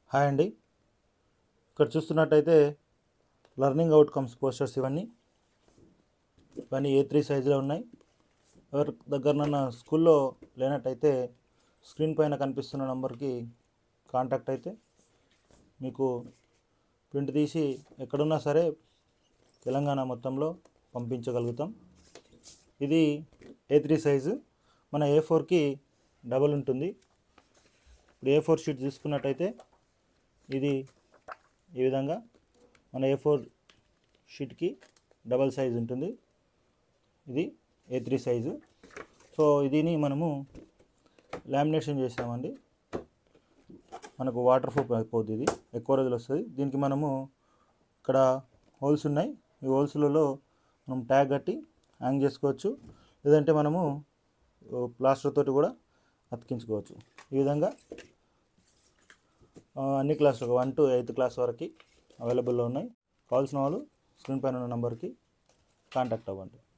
hi అండి ఇక్కడ చూస్తున్నట్టయితే లర్నింగ్ అవుట్కమ్స్ పోస్టర్స్ ఇవన్నీ ఇవన్నీ ఏ త్రీ సైజులో ఉన్నాయి ఎవరి దగ్గరనన్నా స్కూల్లో లేనట్టయితే స్క్రీన్ పైన కనిపిస్తున్న నంబర్కి కాంటాక్ట్ అయితే మీకు ప్రింట్ తీసి ఎక్కడున్నా సరే తెలంగాణ మొత్తంలో పంపించగలుగుతాం ఇది ఏ త్రీ సైజు మన ఏ ఫోర్కి డబల్ ఉంటుంది ఇప్పుడు ఏ ఫోర్ షీట్ తీసుకున్నట్టయితే ఇది ఈ విధంగా మన ఏ ఫోర్ షీట్కి డబల్ సైజ్ ఉంటుంది ఇది ఏ త్రీ సైజు సో దీని మనము లామినేషన్ చేసామండి మనకు వాటర్ ప్రూఫ్ అయిపోద్ది ఇది ఎక్కువ రోజులు వస్తుంది దీనికి మనము ఇక్కడ హోల్స్ ఉన్నాయి ఈ హోల్స్లలో మనం ట్యాగ్ కట్టి హ్యాంగ్ చేసుకోవచ్చు లేదంటే మనము ప్లాస్టర్ తోటి కూడా అతికించుకోవచ్చు ఈ విధంగా ఆ, అన్ని క్లాసులు వన్ టు ఎయిత్ క్లాస్ వరకు అవైలబుల్లో ఉన్నాయి కావాల్సిన వాళ్ళు స్క్రీన్ పైన ఉన్న నెంబర్కి కాంటాక్ట్ అవ్వండి